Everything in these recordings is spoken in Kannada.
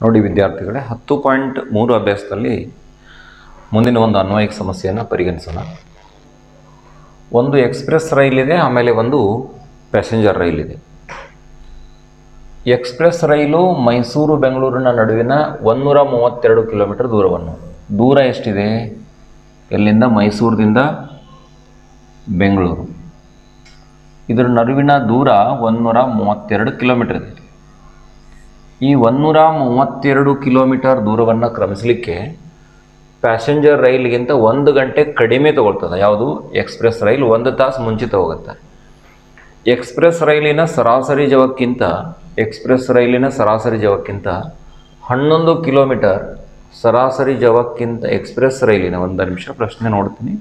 ನೋಡಿ ವಿದ್ಯಾರ್ಥಿಗಳೇ ಹತ್ತು ಪಾಯಿಂಟ್ ಮೂರು ಅಭ್ಯಾಸದಲ್ಲಿ ಮುಂದಿನ ಒಂದು ಅನ್ವಯಿಕ ಸಮಸ್ಯೆಯನ್ನು ಪರಿಗಣಿಸೋಣ ಒಂದು ಎಕ್ಸ್ಪ್ರೆಸ್ ರೈಲಿದೆ ಆಮೇಲೆ ಒಂದು ಪ್ಯಾಸೆಂಜರ್ ರೈಲಿದೆ ಎಕ್ಸ್ಪ್ರೆಸ್ ರೈಲು ಮೈಸೂರು ಬೆಂಗಳೂರಿನ ನಡುವಿನ ಒಂದೂರ ಮೂವತ್ತೆರಡು ಕಿಲೋಮೀಟರ್ ದೂರವನ್ನು ದೂರ ಎಷ್ಟಿದೆ ಎಲ್ಲಿಂದ ಮೈಸೂರಿನಿಂದ ಬೆಂಗಳೂರು ಇದರ ನಡುವಿನ ದೂರ ಒಂದೂರ ಮೂವತ್ತೆರಡು ಕಿಲೋಮೀಟರ್ ಇದೆ ಈ ಒಂದೂರ ಮೂವತ್ತೆರಡು ಕಿಲೋಮೀಟರ್ ದೂರವನ್ನು ಕ್ರಮಿಸಲಿಕ್ಕೆ ಪ್ಯಾಸೆಂಜರ್ ರೈಲ್ಗಿಂತ ಒಂದು ಗಂಟೆ ಕಡಿಮೆ ತಗೊಳ್ತದೆ ಯಾವುದು ಎಕ್ಸ್ಪ್ರೆಸ್ ರೈಲ್ ಒಂದು ತಾಸು ಮುಂಚಿತ ಹೋಗುತ್ತೆ ಎಕ್ಸ್ಪ್ರೆಸ್ ರೈಲಿನ ಸರಾಸರಿ ಜವಕ್ಕಿಂತ ಎಕ್ಸ್ಪ್ರೆಸ್ ರೈಲಿನ ಸರಾಸರಿ ಜವಕ್ಕಿಂತ ಹನ್ನೊಂದು ಕಿಲೋಮೀಟರ್ ಸರಾಸರಿ ಜವಕ್ಕಿಂತ ಎಕ್ಸ್ಪ್ರೆಸ್ ರೈಲಿನ ಒಂದು ನಿಮಿಷ ಪ್ರಶ್ನೆ ನೋಡ್ತೀನಿ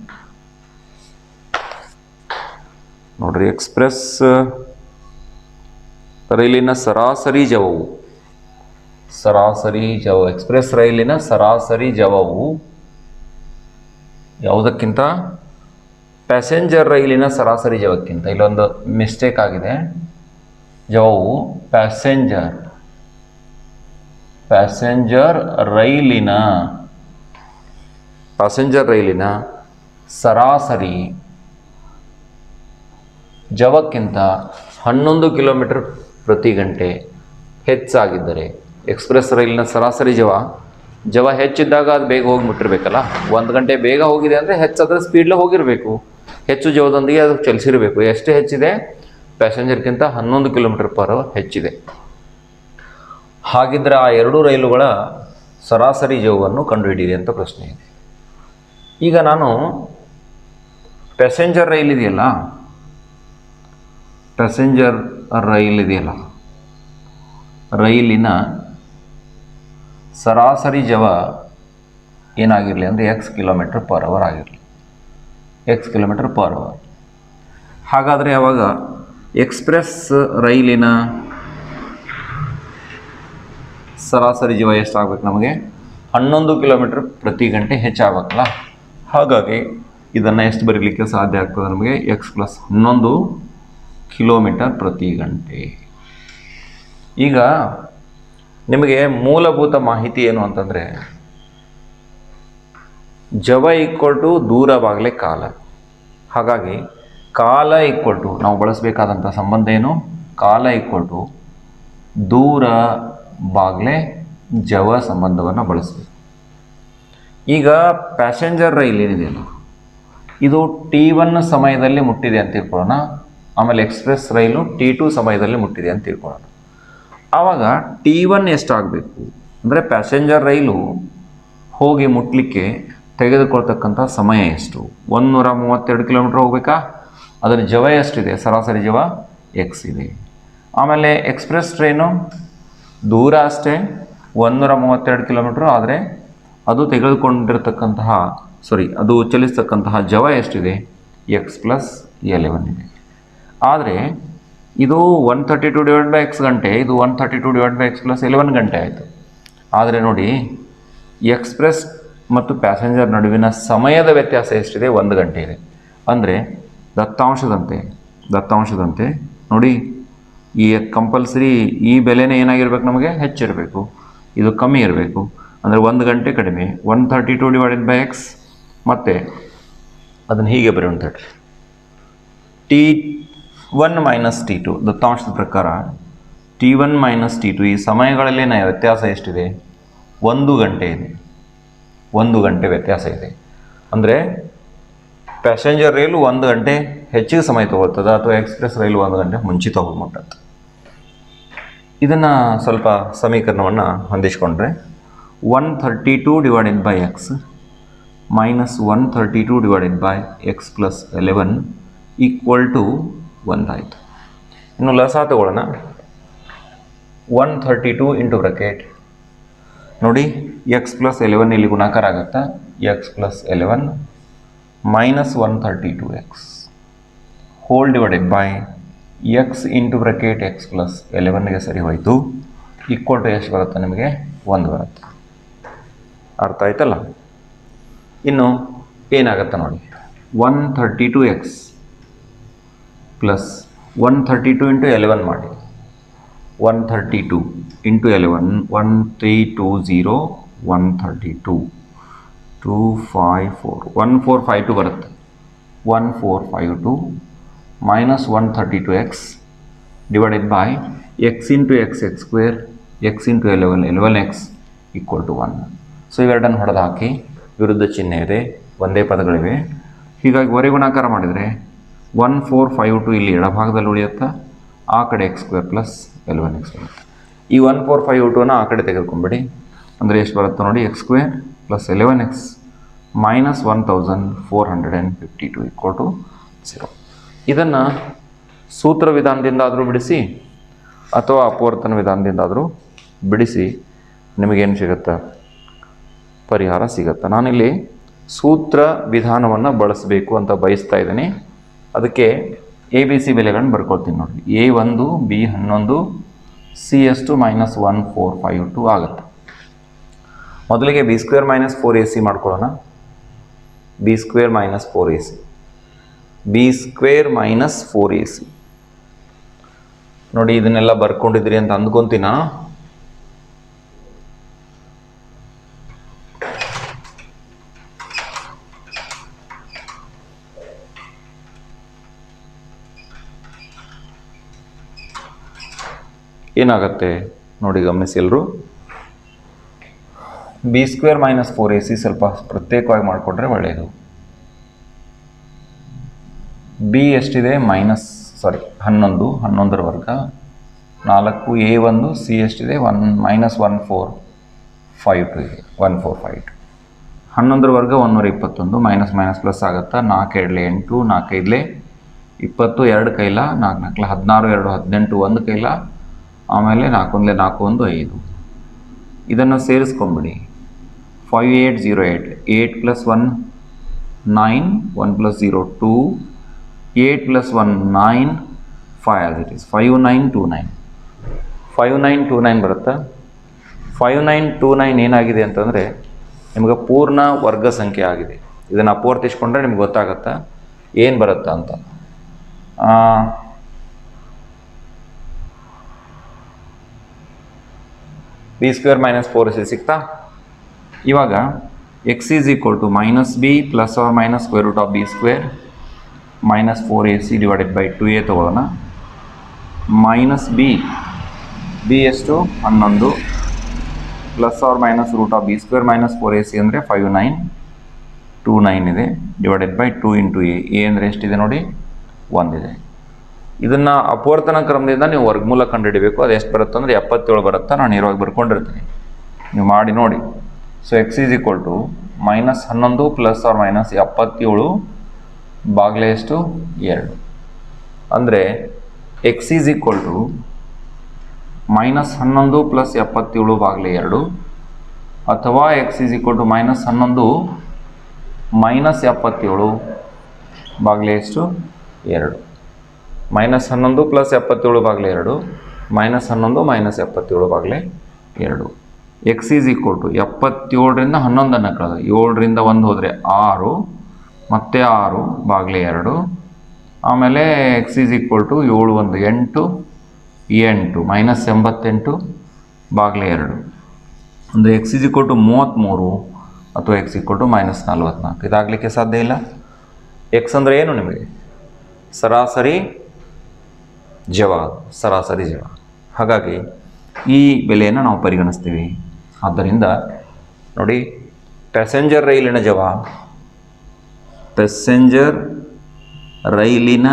ನೋಡ್ರಿ ಎಕ್ಸ್ಪ್ರೆಸ್ ರೈಲಿನ ಸರಾಸರಿ ಜವವು ಸರಾಸರಿ ಜವ ಎಕ್ಸ್ಪ್ರೆಸ್ ರೈಲಿನ ಸರಾಸರಿ ಜವವು ಯಾವುದಕ್ಕಿಂತ ಪ್ಯಾಸೆಂಜರ್ ರೈಲಿನ ಸರಾಸರಿ ಜವಕ್ಕಿಂತ ಇಲ್ಲೊಂದು ಮಿಸ್ಟೇಕ್ ಆಗಿದೆ ಜವವು ಪ್ಯಾಸೆಂಜರ್ ಪ್ಯಾಸೆಂಜರ್ ರೈಲಿನ ಪ್ಯಾಸೆಂಜರ್ ರೈಲಿನ ಸರಾಸರಿ ಜವಕ್ಕಿಂತ ಹನ್ನೊಂದು ಕಿಲೋಮೀಟರ್ ಪ್ರತಿ ಗಂಟೆ ಹೆಚ್ಚಾಗಿದ್ದರೆ ಎಕ್ಸ್ಪ್ರೆಸ್ ರೈಲಿನ ಸರಾಸರಿ ಜವ ಜವ ಹೆಚ್ಚಿದ್ದಾಗ ಅದು ಬೇಗ ಹೋಗಿಬಿಟ್ಟಿರ್ಬೇಕಲ್ಲ ಒಂದು ಗಂಟೆ ಬೇಗ ಹೋಗಿದೆ ಅಂದರೆ ಹೆಚ್ಚಾದ್ರೆ ಸ್ಪೀಡ್ಲೇ ಹೋಗಿರಬೇಕು ಹೆಚ್ಚು ಜವದೊಂದಿಗೆ ಅದು ಚಲಿಸಿರಬೇಕು ಎಷ್ಟು ಹೆಚ್ಚಿದೆ ಪ್ಯಾಸೆಂಜರ್ಗಿಂತ ಹನ್ನೊಂದು ಕಿಲೋಮೀಟರ್ ಪರ್ ಹೆಚ್ಚಿದೆ ಹಾಗಿದ್ರೆ ಆ ಎರಡು ರೈಲುಗಳ ಸರಾಸರಿ ಜವವನ್ನು ಕಂಡುಹಿಡಿಯಿರಿ ಅಂತ ಪ್ರಶ್ನೆ ಇದೆ ಈಗ ನಾನು ಪ್ಯಾಸೆಂಜರ್ ರೈಲ್ ಇದೆಯಲ್ಲ ಪ್ಯಾಸೆಂಜರ್ ರೈಲ್ ಇದೆಯಲ್ಲ ರೈಲಿನ ಸರಾಸರಿ ಜವ ಏನಾಗಿರಲಿ ಅಂದರೆ ಎಕ್ಸ್ ಕಿಲೋಮೀಟರ್ ಪರ್ ಅವರ್ ಆಗಿರಲಿ ಎಕ್ಸ್ ಕಿಲೋಮೀಟರ್ ಪರ್ ಅವರ್ ಹಾಗಾದರೆ ಯಾವಾಗ ಎಕ್ಸ್ಪ್ರೆಸ್ ರೈಲಿನ ಸರಾಸರಿ ಜೀವ ಎಷ್ಟಾಗಬೇಕು ನಮಗೆ ಹನ್ನೊಂದು ಕಿಲೋಮೀಟರ್ ಪ್ರತಿ ಗಂಟೆ ಹೆಚ್ಚಾಗಬೇಕಲ್ಲ ಹಾಗಾಗಿ ಇದನ್ನು ಎಷ್ಟು ಬರೀಲಿಕ್ಕೆ ಸಾಧ್ಯ ಆಗ್ತದೆ ನಮಗೆ ಎಕ್ಸ್ ಪ್ಲಸ್ ಹನ್ನೊಂದು ಕಿಲೋಮೀಟರ್ ಪ್ರತಿ ಗಂಟೆ ಈಗ ನಿಮಗೆ ಮೂಲಭೂತ ಮಾಹಿತಿ ಏನು ಅಂತಂದರೆ ಜವ ಈಕ್ವಲ್ ಟು ದೂರ ಬಾಗಲೇ ಕಾಲ ಹಾಗಾಗಿ ಕಾಲ ಈಕ್ವಲ್ ಟು ನಾವು ಬಳಸಬೇಕಾದಂಥ ಸಂಬಂಧ ಏನು ಕಾಲ ಈಕ್ವಲ್ ಟು ದೂರ ಬಾಗ್ಲೆ ಜವ ಸಂಬಂಧವನ್ನು ಬಳಸಬೇಕು ಈಗ ಪ್ಯಾಸೆಂಜರ್ ರೈಲ್ ಏನಿದೆಯಲ್ಲ ಇದು ಟಿ ಒನ್ ಸಮಯದಲ್ಲಿ ಮುಟ್ಟಿದೆ ಅಂತ ತಿಳ್ಕೊಳ್ಳೋಣ ಆಮೇಲೆ ಎಕ್ಸ್ಪ್ರೆಸ್ ರೈಲು ಟಿ ಟು ಸಮಯದಲ್ಲಿ ಮುಟ್ಟಿದೆ ಅಂತ ತಿಳ್ಕೊಳ್ಳೋಣ ಆವಾಗ ಟಿ ಒನ್ ಎಷ್ಟಾಗಬೇಕು ಅಂದರೆ ಪ್ಯಾಸೆಂಜರ್ ರೈಲು ಹೋಗಿ ಮುಟ್ಟಲಿಕ್ಕೆ ತೆಗೆದುಕೊಳ್ತಕ್ಕಂಥ ಸಮಯ ಎಷ್ಟು ಒಂದುನೂರ ಮೂವತ್ತೆರಡು ಕಿಲೋಮೀಟ್ರ್ ಹೋಗಬೇಕಾ ಅದರ ಜವ ಎಷ್ಟಿದೆ ಸರಾಸರಿ ಜವ ಎಕ್ಸ್ ಇದೆ ಆಮೇಲೆ ಎಕ್ಸ್ಪ್ರೆಸ್ ಟ್ರೈನು ದೂರ ಅಷ್ಟೇ ಒಂದೂರ ಮೂವತ್ತೆರಡು ಕಿಲೋಮೀಟ್ರು ಆದರೆ ಅದು ತೆಗೆದುಕೊಂಡಿರ್ತಕ್ಕಂತಹ ಸಾರಿ ಅದು ಚಲಿಸ್ತಕ್ಕಂತಹ ಜವ ಎಷ್ಟಿದೆ ಎಕ್ಸ್ ಪ್ಲಸ್ ಎಲೆವನ್ ಇದೆ ಆದರೆ ಇದು one thirty two divide by X ಗಂಟೆ ಇದು one thirty two divide by X plus eleven ಗಂಟೆ ಆಯಿತು ಆದರೆ ನೋಡಿ ಎಕ್ಸ್ಪ್ರೆಸ್ ಮತ್ತು ಪ್ಯಾಸೆಂಜರ್ ನಡುವಿನ ಸಮಯದ ವ್ಯತ್ಯಾಸ ಎಷ್ಟಿದೆ ಒಂದು ಗಂಟೆ ಇದೆ ಅಂದರೆ ದತ್ತಾಂಶದಂತೆ ದತ್ತಾಂಶದಂತೆ ನೋಡಿ ಈ ಕಂಪಲ್ಸರಿ ಈ ಬೆಲೆನೇ ಏನಾಗಿರ್ಬೇಕು ನಮಗೆ ಹೆಚ್ಚಿರಬೇಕು ಇದು ಕಮ್ಮಿ ಇರಬೇಕು ಅಂದರೆ ಒಂದು ಗಂಟೆ ಕಡಿಮೆ one thirty two divided by X ಮತ್ತು ಅದನ್ನು ಹೀಗೆ ಬರೆಯೋಣ ತಡ್ರಿ T one minus T two ದತ್ತಾಂಶದ ಪ್ರಕಾರ T one minus T two ಈ ಸಮಯಗಳಲ್ಲಿನ ವ್ಯತ್ಯಾಸ ಎಷ್ಟಿದೆ ಒಂದು ಗಂಟೆ ಇದೆ ಒಂದು ಗಂಟೆ ವ್ಯತ್ಯಾಸ ಇದೆ ಅಂದರೆ ಪ್ಯಾಸೆಂಜರ್ ರೈಲು ಒಂದು ಗಂಟೆ ಹೆಚ್ಚಿಗೆ ಸಮಯ ತಗೊಳ್ತದೆ ಅಥವಾ ಎಕ್ಸ್ಪ್ರೆಸ್ ರೈಲು ಒಂದು ಗಂಟೆ ಮುಂಚಿತ ಹೋಗಿ ಮುಟ್ಟತ್ತೆ ಇದನ್ನು ಸ್ವಲ್ಪ ಸಮೀಕರಣವನ್ನು ಹೊಂದಿಸ್ಕೊಂಡ್ರೆ one thirty two divided by X minus one thirty two divided by X plus eleven equal to ಒಂದಾಯಿತು ಇನ್ನು ಲಸ ತಗೊಳ್ಳೋಣ one thirty two into bracket ನೋಡಿ ಎಕ್ಸ್ ಪ್ಲಸ್ ಎಲೆವನ್ ಇಲ್ಲಿ ಗುಣಾಕಾರ ಆಗುತ್ತಾ X plus eleven minus one thirty two X whole divided by X into bracket X plus ಎಲೆವನ್ಗೆ ಸರಿ ಹೋಯಿತು ಈಕ್ವಲ್ ಟು ಎಷ್ಟು ಬರುತ್ತೆ ನಿಮಗೆ ಒಂದು ಬರುತ್ತೆ ಅರ್ಥ ಆಯ್ತಲ್ಲ ಇನ್ನು ಏನಾಗುತ್ತೆ ನೋಡಿ one thirty two X plus one thirty two into eleven ಮಾಡಿ one thirty two into eleven one three two zero one thirty two two five four one four five two ಬರುತ್ತೆ one four five two minus one thirty two X divided by X into X X square X into eleven eleven X equal to one so ಇವೆರಡನ್ನು ಹೊಡೆದು ಹಾಕಿ ವಿರುದ್ಧ ಚಿಹ್ನೆ ಇದೆ ಒಂದೇ ಪದಗಳಿವೆ ಹೀಗಾಗಿ ವರೆ ಗುಣಾಕಾರ ಮಾಡಿದರೆ ಒನ್ ಫೋರ್ ಫೈವ್ ಟು ಇಲ್ಲಿ ಎಡಭಾಗದಲ್ಲಿ ಉಳಿಯುತ್ತಾ ಆ ಕಡೆ X square plus eleven X ಬರುತ್ತೆ ಈ ಒನ್ ಫೋರ್ ಫೈವ್ ಟೂನ ಆ ಕಡೆ ತೆಗೆದುಕೊಂಬಿಡಿ ಅಂದರೆ ಎಷ್ಟು ಬರುತ್ತೆ ನೋಡಿ X square plus eleven X minus one thousand four hundred and fifty two equal to zero ಇದನ್ನು ಸೂತ್ರ ವಿಧಾನದಿಂದಾದರೂ ಬಿಡಿಸಿ ಅಥವಾ ಅಪವರ್ತನ ವಿಧಾನದಿಂದಾದರೂ ಬಿಡಿಸಿ ನಿಮಗೇನು ಸಿಗುತ್ತೆ ಪರಿಹಾರ ಸಿಗುತ್ತೆ ನಾನಿಲ್ಲಿ ಸೂತ್ರ ವಿಧಾನವನ್ನು ಬಳಸಬೇಕು ಅಂತ ಬಯಸ್ತಾ ಇದ್ದೀನಿ ಅದಕ್ಕೆ ಎ ಬಿ ಸಿ ಬೆಲೆಗಳನ್ನು ಬರ್ಕೊಳ್ತೀನಿ ನೋಡಿ ಎ ಒಂದು ಬಿ ಹನ್ನೊಂದು ಸಿ ಎಷ್ಟು minus one four five two ಆಗುತ್ತೆ ಮೊದಲಿಗೆ B square minus four A C ಮಾಡ್ಕೊಳ್ಳೋಣ B square minus four A C B square minus four A C ನೋಡಿ ಇದನ್ನೆಲ್ಲ ಬರ್ಕೊಂಡಿದ್ರಿ ಅಂತ ಅಂದ್ಕೊಂತೀನ ಏನಾಗತ್ತೆ ನೋಡಿ ಗಮನಿಸಿ ಎಲ್ಲರೂ B square minus four A C ಸ್ವಲ್ಪ ಪ್ರತ್ಯೇಕವಾಗಿ ಮಾಡಿಕೊಂಡ್ರೆ ಒಳ್ಳೆಯದು ಬಿ ಎಷ್ಟಿದೆ ಮೈನಸ್ ಸಾರಿ ಹನ್ನೊಂದು ಹನ್ನೊಂದರ ವರ್ಗ ನಾಲ್ಕು ಎ ಒಂದು ಸಿ ಎಷ್ಟಿದೆ one minus one four five two ಇದೆ ಒನ್ ಫೋರ್ ಫೈವ್ ಟು ಹನ್ನೊಂದರ ವರ್ಗ ಒಂದೂರ ಇಪ್ಪತ್ತೊಂದು ಮೈನಸ್ ಮೈನಸ್ ಪ್ಲಸ್ ಆಗುತ್ತಾ ನಾಲ್ಕು ಎರಡಲೆ ಎಂಟು ನಾಲ್ಕೈದಲೆ ಇಪ್ಪತ್ತು ಎರಡು ಕೈಲ ನಾಲ್ಕು ನಾಲ್ಕಲ ಹದಿನಾರು ಎರಡು ಹದಿನೆಂಟು ಒಂದು ಕೈಲ ಆಮೇಲೆ ನಾಲ್ಕೊಂದಲೆ ನಾಲ್ಕು ಒಂದು ಐದು ಇದನ್ನು ಸೇರಿಸ್ಕೊಂಬಿಡಿ five eight zero eight eight plus one nine one plus zero two eight plus one nine five as it is five nine two nine five nine two nine ಬರುತ್ತಾ ಫೈವ್ ನೈನ್ ಟೂ ನೈನ್ ಏನಾಗಿದೆ ಅಂತಂದರೆ ನಿಮಗೆ ಪೂರ್ಣ ವರ್ಗ ಸಂಖ್ಯೆ ಆಗಿದೆ ಇದನ್ನು ಅಪವರ್ತಿಸ್ಕೊಂಡ್ರೆ ನಿಮ್ಗೆ ಗೊತ್ತಾಗತ್ತಾ ಏನು ಬರುತ್ತಾ ಅಂತ ಆ, B square minus four C ಸಿಗ್ತಾ ಇವಾಗ X is equal to minus B plus or minus square root of B square minus four A C divided by two A ತೊಗೊಳ್ಳೋಣ ಮೈನಸ್ ಬಿ ಬಿ ಎಷ್ಟು ಹನ್ನೊಂದು plus or minus root of B square minus four A C ಅಂದರೆ ಫೈವ್ ನೈನ್ ಟೂ ನೈನ್ ಇದೆ divided by two into A A ಅಂದರೆ ಎಷ್ಟಿದೆ ನೋಡಿ ಒಂದಿದೆ ಇದನ್ನು ಅಪವರ್ತನ ಕ್ರಮದಿಂದ ನೀವು ವರ್ಗಮೂಲ ಕಂಡುಹಿಡಬೇಕು ಅದು ಎಷ್ಟು ಬರುತ್ತೆ ಅಂದರೆ ಎಪ್ಪತ್ತೇಳು ಬರುತ್ತಾ ನಾನು ಇರುವಾಗ ಬರ್ಕೊಂಡಿರ್ತೀನಿ ನೀವು ಮಾಡಿ ನೋಡಿ so X is equal to minus ಹನ್ನೊಂದು ಪ್ಲಸ್ ಆರ್ ಮೈನಸ್ ಎಪ್ಪತ್ತೇಳು ಬಾಗಿಲೆ ಎಷ್ಟು ಎರಡು ಅಂದರೆ X is equal to minus ಹನ್ನೊಂದು ಪ್ಲಸ್ ಎಪ್ಪತ್ತೇಳು ಬಾಗಿಲೆ ಎರಡು ಅಥವಾ X is equal to minus ಹನ್ನೊಂದು ಮೈನಸ್ ಎಪ್ಪತ್ತೇಳು ಬಾಗಿಲೆ ಎಷ್ಟು ಎರಡು ಮೈನಸ್ ಹನ್ನೊಂದು ಪ್ಲಸ್ ಎಪ್ಪತ್ತೇಳು ಬಾಗಿಲೆ ಎರಡು ಮೈನಸ್ ಹನ್ನೊಂದು ಮೈನಸ್ ಎಪ್ಪತ್ತೇಳು ಬಾಗಿಲೆ ಎರಡು ಎಕ್ಸ್ ಈಸ್ ಈಕ್ವಲ್ ಟು ಎಪ್ಪತ್ತೇಳರಿಂದ ಹನ್ನೊಂದನ್ನು ಕಳೆದ ಏಳರಿಂದ ಒಂದು ಹೋದರೆ ಆರು ಮತ್ತೆ ಆರು ಬಾಗಿಲೆ ಎರಡು ಆಮೇಲೆ ಎಕ್ಸ್ ಈಸ್ ಈಕ್ವಲ್ ಟು ಏಳು ಒಂದು ಎಂಟು ಎಂಟು ಮೈನಸ್ ಎಂಬತ್ತೆಂಟು ಬಾಗಿಲೆ ಎರಡು ಅಂದರೆ ಎಕ್ಸ್ ಈಸ್ ಈಕ್ವಲ್ ಟು ಮೂವತ್ತ್ಮೂರು ಅಥವಾ ಎಕ್ಸ್ ಈಕ್ವಲ್ ಟು ಮೈನಸ್ ನಲ್ವತ್ನಾಲ್ಕು ಇದಾಗಲಿಕ್ಕೆ ಸಾಧ್ಯ ಇಲ್ಲ ಎಕ್ಸ್ ಅಂದರೆ ಏನು ನಿಮಗೆ ಸರಾಸರಿ ಜವಾಬ್ ಸರಾಸರಿ ಜವಾಬ್ ಹಾಗಾಗಿ ಈ ಬೆಲೆಯನ್ನು ನಾವು ಪರಿಗಣಿಸ್ತೀವಿ ಆದ್ದರಿಂದ ನೋಡಿ ಪ್ಯಾಸೆಂಜರ್ ರೈಲಿನ ಜವಾಬ್ ಪ್ಯಾಸೆಂಜರ್ ರೈಲಿನ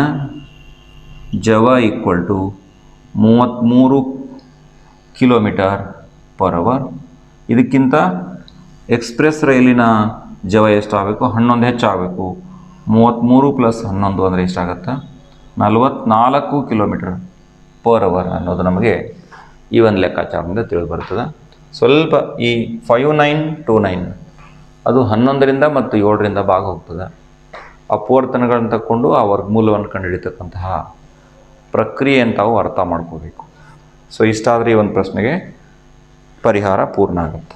ಜವ ಈಕ್ವಲ್ ಟು ಮೂವತ್ತ್ಮೂರು ಕಿಲೋಮೀಟರ್ ಪರ್ ಅವರ್ ಇದಕ್ಕಿಂತ ಎಕ್ಸ್ಪ್ರೆಸ್ ರೈಲಿನ ಜವ ಎಷ್ಟಾಗಬೇಕು ಹನ್ನೊಂದು ಹೆಚ್ಚಾಗಬೇಕು ಮೂವತ್ತ್ಮೂರು ಪ್ಲಸ್ ಹನ್ನೊಂದು ಅಂದರೆ ಎಷ್ಟಾಗತ್ತೆ ನಲವತ್ನಾಲ್ಕು ಕಿಲೋಮೀಟರ್ ಪರ್ ಅವರ್ ಅನ್ನೋದು ನಮಗೆ ಈ ಒಂದು ಲೆಕ್ಕಾಚಾರದಿಂದ ತಿಳಿದು ಬರ್ತದೆ ಸ್ವಲ್ಪ ಈ ಫೈವ್ ನೈನ್ ಟೂ ನೈನ್ ಅದು ಹನ್ನೊಂದರಿಂದ ಮತ್ತು ಏಳರಿಂದ ಭಾಗ ಹೋಗ್ತದೆ ಅಪವರ್ತನಗಳನ್ನು ತಕ್ಕೊಂಡು ಆ ವರ್ಗಮೂಲವನ್ನು ಕಂಡುಹಿಡಿತಕ್ಕಂತಹ ಪ್ರಕ್ರಿಯೆ ಅಂತ ತಾವು ಅರ್ಥ ಮಾಡ್ಕೋಬೇಕು ಸೊ ಇಷ್ಟಾದರೆ ಈ ಒಂದು ಪ್ರಶ್ನೆಗೆ ಪರಿಹಾರ ಪೂರ್ಣ ಆಗುತ್ತೆ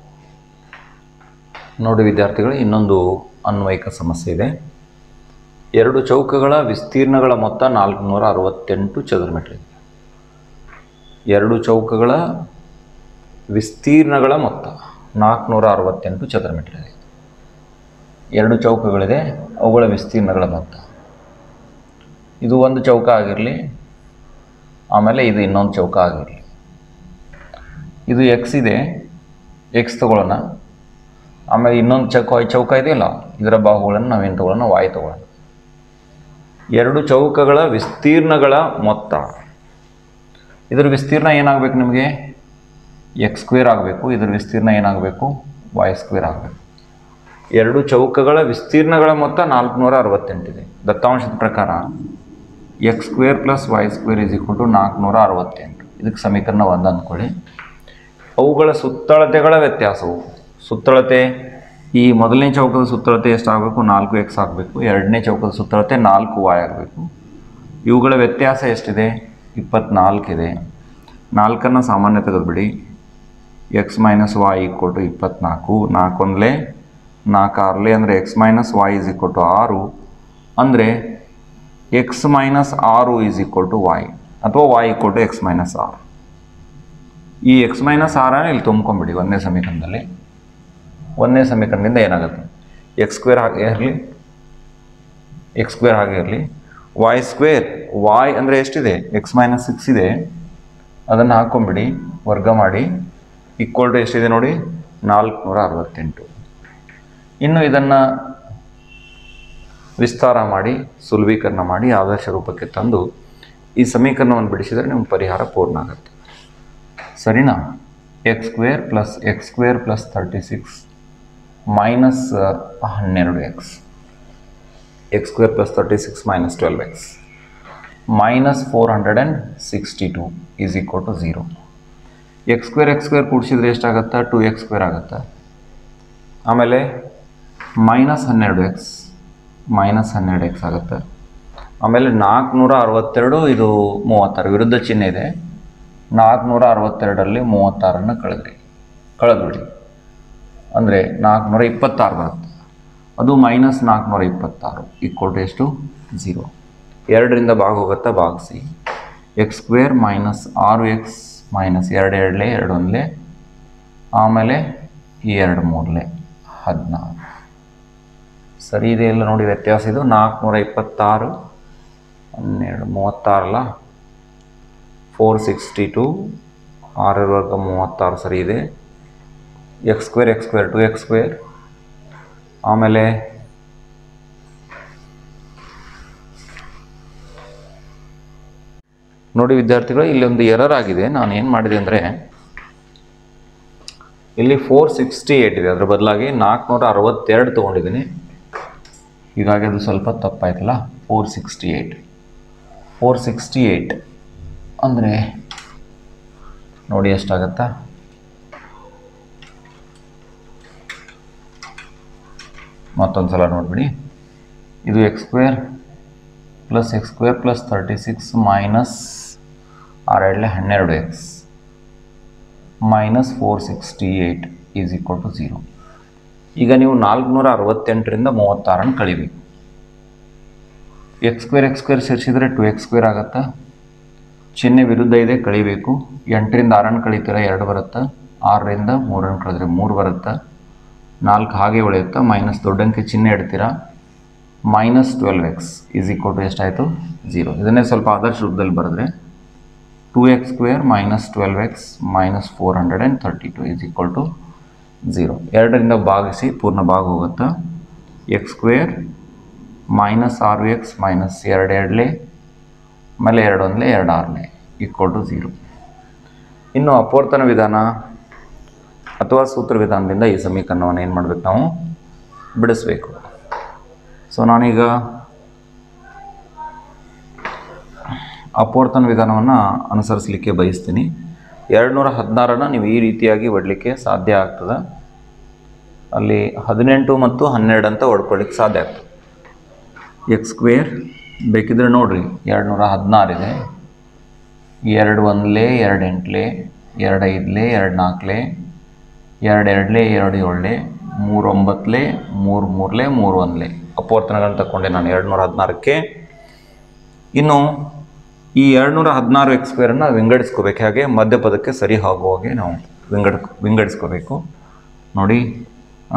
ನೋಡಿ ವಿದ್ಯಾರ್ಥಿಗಳು ಇನ್ನೊಂದು ಅನ್ವಯಿಕ ಸಮಸ್ಯೆ ಇದೆ ಎರಡು ಚೌಕಗಳ ವಿಸ್ತೀರ್ಣಗಳ ಮೊತ್ತ ನಾಲ್ಕುನೂರ ಅರವತ್ತೆಂಟು ಚದುರ ಮೀಟರ್ ಇದೆ ಎರಡು ಚೌಕಗಳ ವಿಸ್ತೀರ್ಣಗಳ ಮೊತ್ತ ನಾಲ್ಕುನೂರ ಅರವತ್ತೆಂಟು ಚದುರ ಮೀಟರ್ ಇದೆ ಎರಡು ಚೌಕಗಳಿದೆ ಅವುಗಳ ವಿಸ್ತೀರ್ಣಗಳ ಮೊತ್ತ ಇದು ಒಂದು ಚೌಕ ಆಗಿರಲಿ ಆಮೇಲೆ ಇದು ಇನ್ನೊಂದು ಚೌಕ ಆಗಿರಲಿ ಇದು ಎಕ್ಸ್ ಇದೆ ಎಕ್ಸ್ ತಗೊಳ್ಳೋಣ ಆಮೇಲೆ ಇನ್ನೊಂದು ಚೌಕ ಚೌಕ ಇದೆಯಲ್ಲ ಇದರ ಬಾಹುಗಳನ್ನು ನಾವೇನು ತಗೊಳ್ಳೋಣ ವಾಯ್ ತಗೊಳ್ಳೋಣ ಎರಡು ಚೌಕಗಳ ವಿಸ್ತೀರ್ಣಗಳ ಮೊತ್ತ ಇದರ ವಿಸ್ತೀರ್ಣ ಏನಾಗಬೇಕು ನಿಮಗೆ ಎಕ್ಸ್ ಸ್ಕ್ವೇರ್ ಆಗಬೇಕು ಇದರ ವಿಸ್ತೀರ್ಣ ಏನಾಗಬೇಕು ವೈ ಸ್ಕ್ವೇರ್ ಆಗಬೇಕು ಎರಡು ಚೌಕಗಳ ವಿಸ್ತೀರ್ಣಗಳ ಮೊತ್ತ ನಾಲ್ಕುನೂರ ಅರವತ್ತೆಂಟಿದೆ ದತ್ತಾಂಶದ ಪ್ರಕಾರ X square plus Y square is equal to ನಾಲ್ಕುನೂರ ಅರವತ್ತೆಂಟು ಇದಕ್ಕೆ ಸಮೀಕರಣ ಒಂದು ಅಂದ್ಕೊಳ್ಳಿ ಅವುಗಳ ಸುತ್ತಳತೆಗಳ ವ್ಯತ್ಯಾಸವು ಸುತ್ತಳತೆ ಈ ಮೊದಲನೇ ಚೌಕದ ಸುತ್ತಳತೆ ಎಷ್ಟಾಗಬೇಕು ನಾಲ್ಕು ಎಕ್ಸ್ ಆಗಬೇಕು ಎರಡನೇ ಚೌಕದ ಸುತ್ತಳತೆ ನಾಲ್ಕು ವಾಯ್ ಆಗಬೇಕು ಇವುಗಳ ವ್ಯತ್ಯಾಸ ಎಷ್ಟಿದೆ ಇಪ್ಪತ್ನಾಲ್ಕಿದೆ ನಾಲ್ಕನ್ನು ಸಾಮಾನ್ಯ ತೆಗೆದುಬಿಡಿ X minus Y equal to ಇಪ್ಪತ್ನಾಲ್ಕು ನಾಲ್ಕೊಂದಲೇ ನಾಲ್ಕು ಆರಲೆ ಅಂದರೆ X minus Y is equal to ಆರು ಅಂದರೆ ಎಕ್ಸ್ ಮೈನಸ್ ಆರು ಈಸ್ ಈಕ್ವಲ್ ಟು ವಾಯ್ ಅಥವಾ Y equal to X minus ಆರು ಈ ಎಕ್ಸ್ ಮೈನಸ್ ಆರನ್ನು ಇಲ್ಲಿ ತುಂಬ್ಕೊಂಬಿಡಿ ಒಂದನೇ ಸಮೀಕರಣದಲ್ಲಿ ಒಂದನೇ ಸಮೀಕರಣದಿಂದ ಏನಾಗುತ್ತೆ ಎಕ್ಸ್ ಸ್ಕ್ವೇರ್ ಹಾಗೆ ಇರಲಿ ಎಕ್ಸ್ ಸ್ಕ್ವೇರ್ ಹಾಗೆ ಇರಲಿ ವಾಯ್ ಸ್ಕ್ವೇರ್ ವಾಯ್ ಅಂದರೆ ಎಷ್ಟಿದೆ ಎಕ್ಸ್ ಮೈನಸ್ ಸಿಕ್ಸ್ ಇದೆ ಅದನ್ನು ಹಾಕ್ಕೊಂಬಿಡಿ ವರ್ಗ ಮಾಡಿ ಈಕ್ವಲ್ ಟು ಎಷ್ಟಿದೆ ನೋಡಿ ನಾಲ್ಕುನೂರ ಅರವತ್ತೆಂಟು ಇನ್ನು ಇದನ್ನು ವಿಸ್ತಾರ ಮಾಡಿ ಸುಲಭೀಕರಣ ಮಾಡಿ ಆದರ್ಶ ರೂಪಕ್ಕೆ ತಂದು ಈ ಸಮೀಕರಣವನ್ನು ಬಿಡಿಸಿದರೆ ನಿಮ್ಮ ಪರಿಹಾರ ಪೂರ್ಣ ಆಗುತ್ತೆ ಸರಿನಾ X square plus X square plus thirty six minus ಹನ್ನೆರಡು X X square plus thirty six minus twelve X minus four hundred and sixty two is equal to zero X square X square ಕೂಡಿಸಿದ್ರೆ ಎಷ್ಟಾಗುತ್ತೆ ಟು ಎಕ್ಸ್ ಸ್ಕ್ವೇರ್ ಆಗುತ್ತೆ ಆಮೇಲೆ ಮೈನಸ್ ಹನ್ನೆರಡು ಎಕ್ಸ್ ಮೈನಸ್ ಹನ್ನೆರಡು ಎಕ್ಸ್ ಆಗುತ್ತೆ ಆಮೇಲೆ ನಾಲ್ಕುನೂರ ಅರವತ್ತೆರಡು ಇದು ಮೂವತ್ತಾರು ವಿರುದ್ಧ ಚಿಹ್ನೆ ಇದೆ ನಾಲ್ಕುನೂರ ಅರವತ್ತೆರಡರಲ್ಲಿ ಮೂವತ್ತಾರನ್ನು ಕಳೆದ್ರಿ ಕಳೆದ್ಬಿಡಿ ಅಂದರೆ ನಾಲ್ಕುನೂರ ಇಪ್ಪತ್ತಾರು ಬರುತ್ತೆ ಅದು ಮೈನಸ್ ನಾಲ್ಕುನೂರ ಇಪ್ಪತ್ತಾರು ಈಕ್ವಲ್ ಟು ಎಷ್ಟು ಝೀರೋ ಎರಡರಿಂದ ಭಾಗ ಹೋಗುತ್ತಾ ಭಾಗಿಸಿ ಎಕ್ಸ್ ಸ್ಕ್ವೇರ್ ಮೈನಸ್ ಆರು ಎಕ್ಸ್ ಮೈನಸ್ ಎರಡು ಎರಡಲೇ ಎರಡು ಒಂದಲೇ ಆಮೇಲೆ ಈ ಎರಡು ಮೂರಲೇ ಹದಿನಾರು ಸರಿ ಇದೆ ಇಲ್ಲ ನೋಡಿ ವ್ಯತ್ಯಾಸ ಇದು ನಾಲ್ಕುನೂರ ಇಪ್ಪತ್ತಾರು ಹನ್ನೆರಡು ಮೂವತ್ತಾರಲ್ಲ ಫೋರ್ ಸಿಕ್ಸ್ಟಿ ಟು ಆರರ ವರ್ಗ ಮೂವತ್ತಾರು ಸರಿ ಇದೆ X square X square two X square ಆಮೇಲೆ ನೋಡಿ ವಿದ್ಯಾರ್ಥಿಗಳು ಇಲ್ಲಿ ಒಂದು ಎರರ್ ಆಗಿದೆ ನಾನು ಏನು ಮಾಡಿದೆ ಅಂದರೆ ಇಲ್ಲಿ ಫೋರ್ ಸಿಕ್ಸ್ಟಿ ಏಯ್ಟ್ ಇದೆ ಅದರ ಬದಲಾಗಿ ನಾಲ್ಕುನೂರ ಅರವತ್ತೆರಡು ತೊಗೊಂಡಿದ್ದೀನಿ ಹೀಗಾಗಿ ಅದು ಸ್ವಲ್ಪ ತಪ್ಪಾಯ್ತಲ್ಲ four sixty eight four sixty eight ಅಂದರೆ ನೋಡಿ ಎಷ್ಟಾಗತ್ತಾ ಮತ್ತೊಂದು ಸಲ ನೋಡಿಬಿಡಿ ಇದು X square plus X square plus thirty six minus ಆರೆರಡಲೆ ಹನ್ನೆರಡು X minus four sixty eight is equal to zero ಈಗ ನೀವು ನಾಲ್ಕುನೂರ ಅರವತ್ತೆಂಟರಿಂದ ಮೂವತ್ತಾರನ್ನು ಕಳಿಬೇಕು ಎಕ್ಸ್ ಸ್ಕ್ವೇರ್ ಎಕ್ಸ್ ಸ್ಕ್ವೇರ್ ಸೇರಿಸಿದರೆ ಟು ಎಕ್ಸ್ ಸ್ಕ್ವೇರ್ ಆಗುತ್ತಾ ಚಿಹ್ನೆ ವಿರುದ್ಧ ಇದೆ ಕಳಿಬೇಕು ಎಂಟರಿಂದ ಆರನ್ನು ಕಳೀತೀರ ಎರಡು ಬರುತ್ತೆ ಆರರಿಂದ ಮೂರನ್ನು ಕಳೆದ್ರೆ ಮೂರು ಬರುತ್ತೆ ನಾಲ್ಕು ಹಾಗೆ ಉಳಿಯುತ್ತಾ ಮೈನಸ್ ದೊಡ್ಡ ಅಂಕೆ ಚಿಹ್ನೆ ಇಡ್ತೀರಾ minus twelve X is equal to ಎಷ್ಟಾಯಿತು ಝೀರೋ ಇದನ್ನೇ ಸ್ವಲ್ಪ ಆದರ್ಶ ರೂಪದಲ್ಲಿ ಬರೆದ್ರೆ two X square minus twelve X minus four hundred and thirty two is equal to zero ಎರಡರಿಂದ ಭಾಗಿಸಿ ಪೂರ್ಣ ಭಾಗ ಹೋಗುತ್ತಾ ಎಕ್ಸ್ ಸ್ಕ್ವೇರ್ ಮೈನಸ್ ಆರು ಎಕ್ಸ್ ಮೈನಸ್ ಎರಡು ಎರಡಲೇ ಆಮೇಲೆ ಎರಡು ಒಂದಲೇ ಎರಡು ಆರಲೇ ಈಕ್ವಲ್ ಟು ಝೀರೋ ಇನ್ನು ಅಪವರ್ತನ ವಿಧಾನ ಅಥವಾ ಸೂತ್ರ ವಿಧಾನದಿಂದ ಈ ಸಮೀಕರಣವನ್ನು ಏನು ಮಾಡಬೇಕು ನಾವು ಬಿಡಿಸ್ಬೇಕು ಸೊ ನಾನೀಗ ಅಪವರ್ತನ ವಿಧಾನವನ್ನು ಅನುಸರಿಸಲಿಕ್ಕೆ ಬಯಸ್ತೀನಿ ಎರಡು ನೂರ ಹದಿನಾರನ್ನು ನೀವು ಈ ರೀತಿಯಾಗಿ ಒಡಲಿಕ್ಕೆ ಸಾಧ್ಯ ಆಗ್ತದೆ ಅಲ್ಲಿ ಹದಿನೆಂಟು ಮತ್ತು ಹನ್ನೆರಡು ಅಂತ ಹೊಡ್ಕೊಳ್ಳಿಕ್ಕೆ ಸಾಧ್ಯ ಆಗ್ತದೆ ಎಕ್ಸ್ ಸ್ಕ್ವೇರ್ ಬೇಕಿದ್ರೆ ನೋಡಿರಿ ಎರಡು ನೂರ ಹದಿನಾರಿದೆ ಎರಡು ಒಂದಲೇ ಎರಡು ಎಂಟ್ಲೆ ಎರಡು ಐದಲೇ ಎರಡು ನಾಲ್ಕಲೇ ಎರಡು ಎರಡಲೇ ಎರಡು ಏಳಲೇ ಮೂರು ಒಂಬತ್ತಲೇ ಮೂರು ಮೂರಲೇ ಮೂರು ಒಂದಲೇ ಅಪವರ್ತನಗಳನ್ನು ತಗೊಂಡೆ ನಾನು ಎರಡು ನೂರ ಹದಿನಾರಕ್ಕೆ ಇನ್ನು ಈ ಎರಡುನೂರ ಹದಿನಾರು ಎಕ್ಸ್ ಸ್ಕ್ವೇರನ್ನು ವಿಂಗಡಿಸ್ಕೋಬೇಕು ಹಾಗೆ ಮಧ್ಯಪದಕ್ಕೆ ಸರಿ ಹೋಗುವ ಹಾಗೆ ನಾವು ವಿಂಗಡ್ ವಿಂಗಡಿಸ್ಕೋಬೇಕು ನೋಡಿ ಆ,